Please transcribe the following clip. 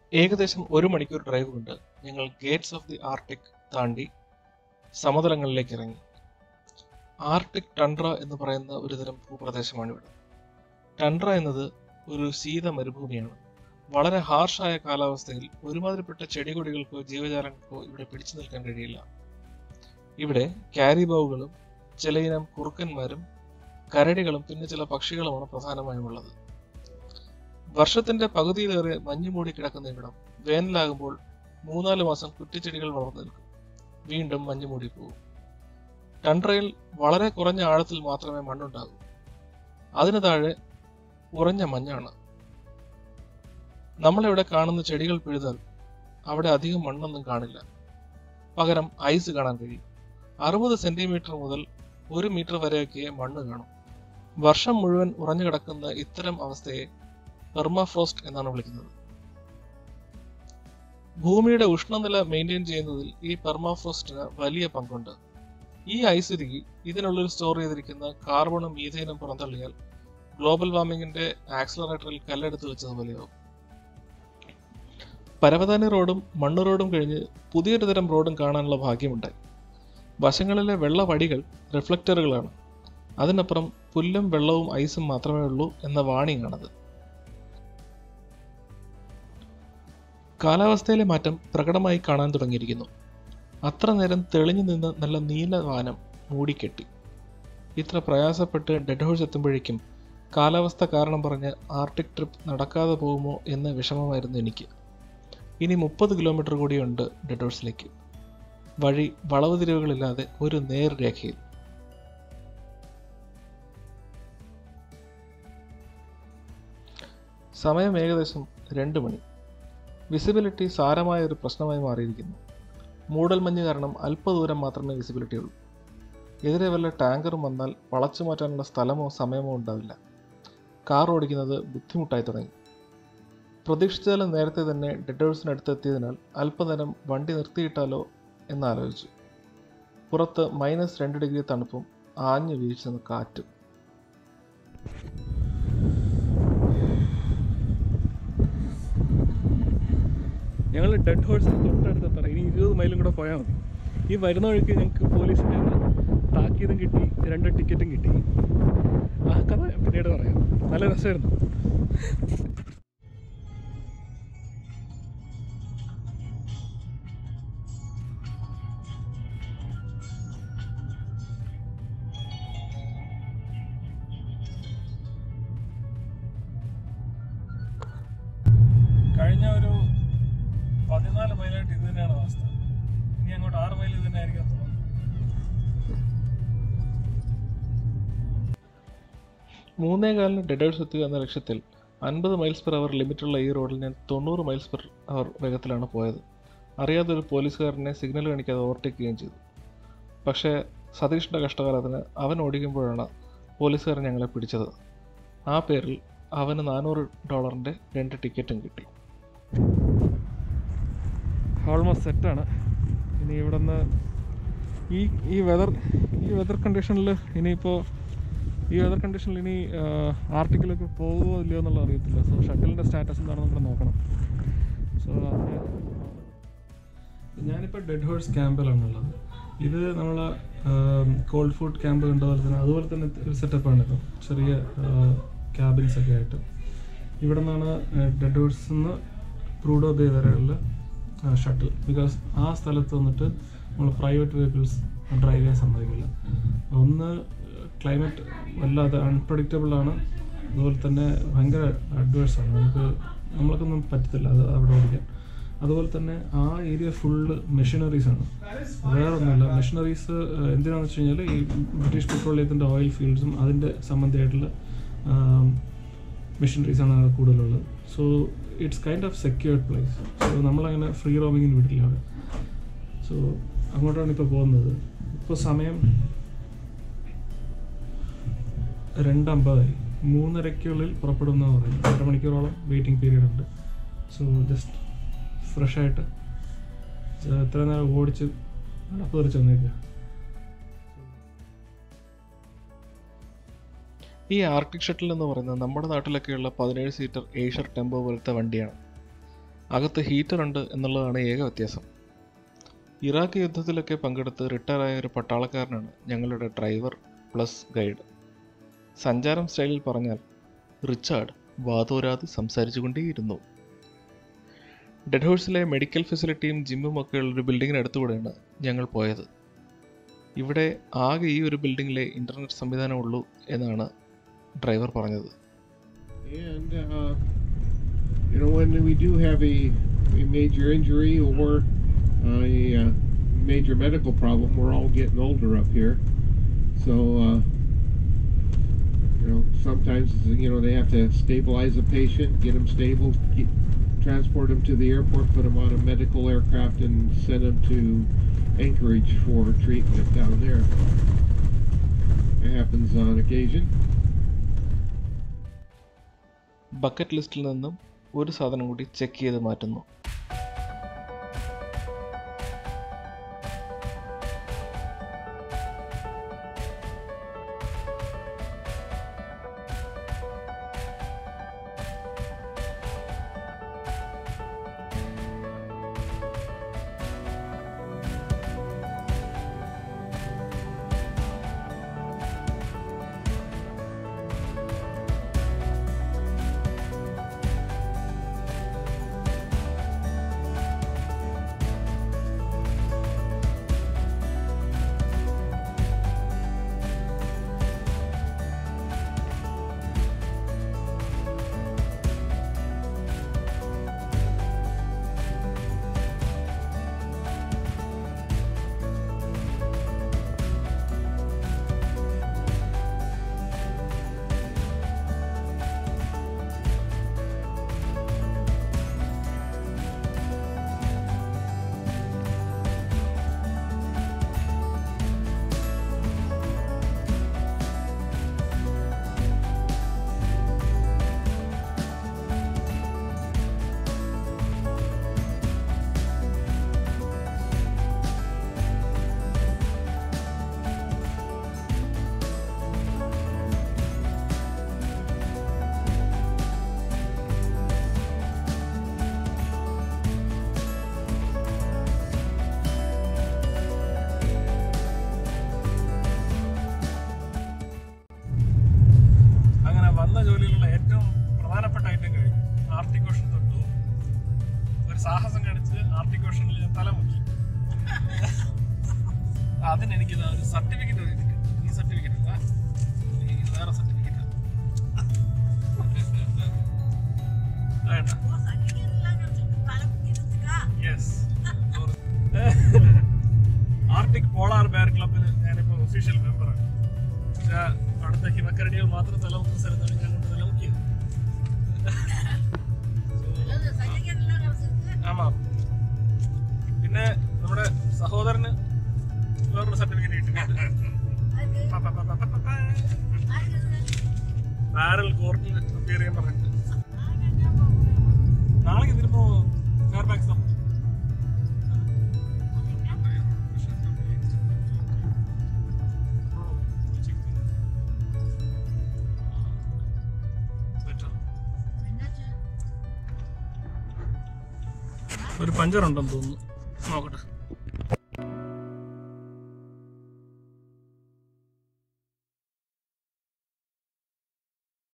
ഏകദേശം ഒരു മണിക്കൂർ ഡ്രൈവ് കൊണ്ട് ഞങ്ങൾ ഗേറ്റ്സ് ഓഫ് ദി ആർട്ടിക് താണ്ടി സമതലങ്ങളിലേക്ക് ഇറങ്ങി ആർട്ടിക് ടണ്ട്ര എന്ന് പറയുന്ന ഒരുതരം ഭൂപ്രദേശമാണ് ഇവിടെ ടണ്ട്ര എന്നത് ഒരു ശീത മരുഭൂമിയാണ് വളരെ ഹാർഷായ കാലാവസ്ഥയിൽ ഒരുമാതിരിപ്പെട്ട ചെടികൊടികൾക്കോ ജീവജാലങ്ങൾക്കോ ഇവിടെ പിടിച്ചു നിൽക്കാൻ കഴിയില്ല ഇവിടെ കാരിബാവുകളും ചിലയിനം കുറുക്കന്മാരും കരടികളും പിന്നെ ചില പക്ഷികളുമാണ് പ്രധാനമായും ഉള്ളത് വർഷത്തിന്റെ പകുതിയിലേറെ മഞ്ഞു മൂടി കിടക്കുന്ന ഇവിടം വേനലാകുമ്പോൾ മൂന്നാല് മാസം കുറ്റിച്ചെടികൾ വളർന്നു നിൽക്കും വീണ്ടും മഞ്ഞു മൂടി പോകും ടണ്ട്രയിൽ വളരെ കുറഞ്ഞ ആഴത്തിൽ മാത്രമേ മണ്ണുണ്ടാകൂ അതിന് താഴെ ഉറഞ്ഞ മഞ്ഞാണ് നമ്മളിവിടെ കാണുന്ന ചെടികൾ പിഴുതാൽ അവിടെ അധികം മണ്ണൊന്നും കാണില്ല പകരം ഐസ് കാണാൻ കഴിയും അറുപത് സെന്റിമീറ്റർ മുതൽ ഒരു മീറ്റർ വരെയൊക്കെ മണ്ണ് കാണും വർഷം മുഴുവൻ ഉറഞ്ഞു കിടക്കുന്ന ഇത്തരം അവസ്ഥയെ പെർമാഫ്രോസ്റ്റ് എന്നാണ് വിളിക്കുന്നത് ഭൂമിയുടെ ഉഷ്ണനില മെയിൻറ്റെയിൻ ചെയ്യുന്നതിൽ ഈ പെർമാഫ്രോസ്റ്റിന് വലിയ പങ്കുണ്ട് ഈ ഐസ് ഉരുകി ഇതിനുള്ളിൽ സ്റ്റോർ ചെയ്തിരിക്കുന്ന കാർബണും മീഥേനും പുറന്തള്ളിയാൽ ഗ്ലോബൽ വാർമിംഗിന്റെ ആക്സലറേറ്ററിൽ കല്ലെടുത്ത് വെച്ചതുപോലെയാവും പരവതാനി റോഡും മണ്ണ് റോഡും കഴിഞ്ഞ് പുതിയൊരു തരം റോഡും കാണാനുള്ള ഭാഗ്യമുണ്ടായി വശങ്ങളിലെ വെള്ള വടികൾ റിഫ്ലക്ടറുകളാണ് അതിനപ്പുറം പുല്ലും വെള്ളവും ഐസും മാത്രമേ ഉള്ളൂ എന്ന വാണിയാണത് കാലാവസ്ഥയിലെ മാറ്റം പ്രകടമായി കാണാൻ തുടങ്ങിയിരിക്കുന്നു അത്ര നേരം തെളിഞ്ഞു നിന്ന് നല്ല നീല വാനം മൂടിക്കെട്ടി ഇത്ര പ്രയാസപ്പെട്ട് ഡെഡ് ഹൗസ് എത്തുമ്പോഴേക്കും കാലാവസ്ഥ കാരണം പറഞ്ഞ് ആർട്ടിക് ട്രിപ്പ് നടക്കാതെ പോകുമോ എന്ന വിഷമമായിരുന്നു എനിക്ക് ഇനി മുപ്പത് കിലോമീറ്റർ കൂടിയുണ്ട് ഡെഡ് ഹൗസിലേക്ക് വഴി വളവ് തിരിവുകളില്ലാതെ ഒരു നേർരേഖയിൽ സമയം ഏകദേശം രണ്ട് മണി വിസിബിലിറ്റി സാരമായ ഒരു പ്രശ്നമായി മാറിയിരിക്കുന്നു മൂടൽമഞ്ഞ് കാരണം അല്പദൂരം മാത്രമേ വിസിബിലിറ്റി ഉള്ളൂ എതിരെ വല്ല ടാങ്കറും വന്നാൽ വളച്ചു മാറ്റാനുള്ള സ്ഥലമോ സമയമോ ഉണ്ടാവില്ല കാർ ഓടിക്കുന്നത് ബുദ്ധിമുട്ടായി തുടങ്ങി പ്രതീക്ഷിച്ചാലും നേരത്തെ തന്നെ ഡെഡ് ഹൗസിനടുത്ത് എത്തിയതിനാൽ അല്പനേരം വണ്ടി നിർത്തിയിട്ടാലോ എന്നാലോചിച്ചു പുറത്ത് മൈനസ് രണ്ട് ഡിഗ്രി തണുപ്പും ആഞ്ഞു വീഴ്ചെന്ന് കാറ്റും ഞങ്ങൾ ഡെഡ് ഹോഴ്സിന് തൊട്ടടുത്ത് എത്തണം ഇനി ഇരുപത് മൈലും കൂടെ പോയാൽ മതി ഈ വരുന്ന വഴിക്ക് ഞങ്ങൾക്ക് പോലീസിൻ്റെ താക്കീതും കിട്ടി രണ്ട് ടിക്കറ്റും കിട്ടി ആ കഥ പിന്നീട് പറയാം നല്ല രസമായിരുന്നു കഴിഞ്ഞ ഒരു പതിനാല് മൈലായിട്ട് ഇത് തന്നെയാണ് അവസ്ഥ ഇനി അങ്ങോട്ട് ആറ് മൈൽ ഇത് തന്നെ ആയിരിക്കും തോന്നുന്നു മൂന്നേ കാലിന് ഡെഡ് ഹൗസ് എത്തുക എന്ന ലക്ഷ്യത്തിൽ അൻപത് മൈൽസ് പെർ അവർ ലിമിറ്റുള്ള ഈ റോഡിൽ ഞാൻ തൊണ്ണൂറ് മൈൽസ് പെർ അവർ വേഗത്തിലാണ് പോയത് അറിയാതെ ഒരു പോലീസുകാരനെ സിഗ്നൽ കാണിക്കാതെ ഓവർടേക്ക് ചെയ്യുകയും ചെയ്തു പക്ഷേ സതീഷിൻ്റെ കഷ്ടകാലത്തിന് അവൻ ഓടിക്കുമ്പോഴാണ് പോലീസുകാരൻ ഞങ്ങളെ പിടിച്ചത് ആ പേരിൽ അവന് നാനൂറ് ഡോളറിൻ്റെ രണ്ട് ടിക്കറ്റും കിട്ടി ഓൾമോസ്റ്റ് സെറ്റാണ് ഇനി ഇവിടെ നിന്ന് ഈ ഈ വെതർ ഈ വെതർ കണ്ടീഷനിൽ ഇനിയിപ്പോൾ ഈ വെതർ കണ്ടീഷനിൽ ഇനി ആർട്ടിക്കിലൊക്കെ പോകുമോ ഇല്ലയോ എന്നുള്ളത് അറിയത്തില്ല സോ ഷട്ടിലിൻ്റെ സ്റ്റാറ്റസ് എന്താണെന്ന് നമ്മൾ നോക്കണം സോ അതിന് ഞാനിപ്പോൾ ഡെഡ് ഹോഴ്സ് ക്യാമ്പിലാണുള്ളത് ഇത് നമ്മൾ കോൾഡ് ഫുഡ് ക്യാമ്പ് കണ്ട പോലെ തന്നെ അതുപോലെ തന്നെ ഒരു സെറ്റപ്പാണ് ഇത് ചെറിയ ക്യാബിൻസ് ഒക്കെ ആയിട്ട് ഇവിടെ നിന്നാണ് ഡെഡ് ഹോഴ്സ് നിന്ന് പ്രൂഡോ ബേ വരെയുള്ള ഷട്ടിൽ ബിക്കോസ് ആ സ്ഥലത്ത് വന്നിട്ട് നമ്മൾ പ്രൈവറ്റ് വെഹിക്കിൾസ് ഡ്രൈവ് ചെയ്യാൻ സമ്മതിക്കില്ല ഒന്ന് ക്ലൈമറ്റ് വല്ലാതെ അൺപ്രഡിക്റ്റബിൾ ആണ് അതുപോലെ തന്നെ ഭയങ്കര അഡ്വേഴ്സ് ആണ് നമുക്ക് നമ്മൾക്കൊന്നും പറ്റത്തില്ല അത് അവിടെ ഓടിക്കാൻ അതുപോലെ തന്നെ ആ ഏരിയ ഫുള്ള് മെഷീനറീസ് ആണ് വേറെ ഒന്നുമില്ല മെഷീനറീസ് എന്തിനാണെന്ന് വെച്ച് കഴിഞ്ഞാൽ ഈ ബ്രിട്ടീഷ് പെട്രോളിയത്തിൻ്റെ ഓയിൽ ഫീൽഡ്സും അതിൻ്റെ സംബന്ധിയായിട്ടുള്ള മെഷീനറീസ് ആണ് കൂടുതലുള്ളത് so it's kind of secured place so നമ്മളങ്ങനെ ഫ്രീ റോമിങ്ങിന് വിടില്ല അവിടെ സോ അങ്ങോട്ടാണ് ഇപ്പോൾ പോകുന്നത് ഇപ്പോൾ സമയം രണ്ടമ്പതായി മൂന്നരയ്ക്കുള്ളിൽ പുറപ്പെടുമെന്നാണ് പറയുന്നത് രണ്ട് മണിക്കൂറോളം വെയിറ്റിംഗ് പീരീഡ് ഉണ്ട് സോ ജസ്റ്റ് ഫ്രഷ് ആയിട്ട് എത്ര നേരം ഓടിച്ച് അടപ്പ് തെറിച്ച് വന്നേക്കുക ഈ ആർട്ടിക് ഷട്ടിൽ എന്ന് പറയുന്നത് നമ്മുടെ നാട്ടിലൊക്കെയുള്ള പതിനേഴ് സീറ്റർ ഏഷ്യർ ടെമ്പോ പോലത്തെ വണ്ടിയാണ് അകത്ത് ഹീറ്റർ ഉണ്ട് എന്നുള്ളതാണ് ഏക വ്യത്യാസം ഇറാഖ് യുദ്ധത്തിലൊക്കെ പങ്കെടുത്ത് റിട്ടയറായ ഒരു പട്ടാളക്കാരനാണ് ഞങ്ങളുടെ ഡ്രൈവർ പ്ലസ് ഗൈഡ് സഞ്ചാരം സ്റ്റൈലിൽ പറഞ്ഞാൽ റിച്ചാർഡ് വാതോരാതെ സംസാരിച്ചുകൊണ്ടേയിരുന്നു ഡെഡ് ഹോഴ്സിലെ മെഡിക്കൽ ഫെസിലിറ്റിയും ജിമ്മും ഒക്കെ ഉള്ള ഒരു ബിൽഡിങ്ങിനടുത്തുകൂടെയാണ് ഞങ്ങൾ പോയത് ഇവിടെ ആകെ ഈ ഒരു ബിൽഡിങ്ങിലെ ഇൻ്റർനെറ്റ് സംവിധാനം ഉള്ളൂ എന്നാണ് ഡ്രൈവർ പറഞ്ഞത് And, uh, you know, when we do have a, a major injury or uh, a uh, major medical problem, we're all getting older up here. So, uh, you know, sometimes, you know, they have to stabilize a patient, get them stable, keep, transport them to the airport, put them on a medical aircraft, and send them to Anchorage for treatment down there. It happens on occasion. Bucket ലിസ്റ്റിൽ നിന്നും ഒരു സാധനം കൂടി check ചെയ്ത് മാറ്റുന്നു അങ്ങനെ വന്ന ജോലിയിലുള്ള ഏറ്റവും പ്രധാനപ്പെട്ട ഐറ്റം കഴിഞ്ഞു ആർട്ടിക് ഓഷൻ തൊട്ടു ഒരു സാഹസം കാണിച്ച് ആർട്ടിക് ഓഷനിൽ ഞാൻ തല മുക്കി അതിന് എനിക്ക് ഇതാ ഒരു സർട്ടിഫിക്കറ്റ് കിട്ടി ഈ സർട്ടിഫിക്കറ്റ് അല്ല ഇത് വേറെ സർട്ടിഫിക്കറ്റ് വേണ്ട യെസ് ആർട്ടിക് പോളാർ ബെയർ ക്ലബിൽ ഞാനിപ്പോൾ ഒഫീഷ്യൽ മെമ്പറാണ് പക്ഷേ അടുത്ത ഹിമക്കരടികൾ മാത്രം തലമുക്കുന്ന സ്ഥലത്താണ് ഞാൻ കൊണ്ട് തലമുക്കിയത് ആമാ പിന്നെ നമ്മുടെ സഹോദരന് വേറൊരു സർട്ടിഫിക്കറ്റ് കിട്ടിയിട്ടുണ്ട് പാരൽ കോർട്ടിൽ അപ്പിയർ ചെയ്യാൻ പറഞ്ഞിട്ടുണ്ട് നാളെ ഇതിരുമ്പോ ഫെയർബാക്സ് നമുക്ക് ഒരു പഞ്ചർ ഉണ്ടെന്ന് തോന്നുന്നു നോക്കട്ടെ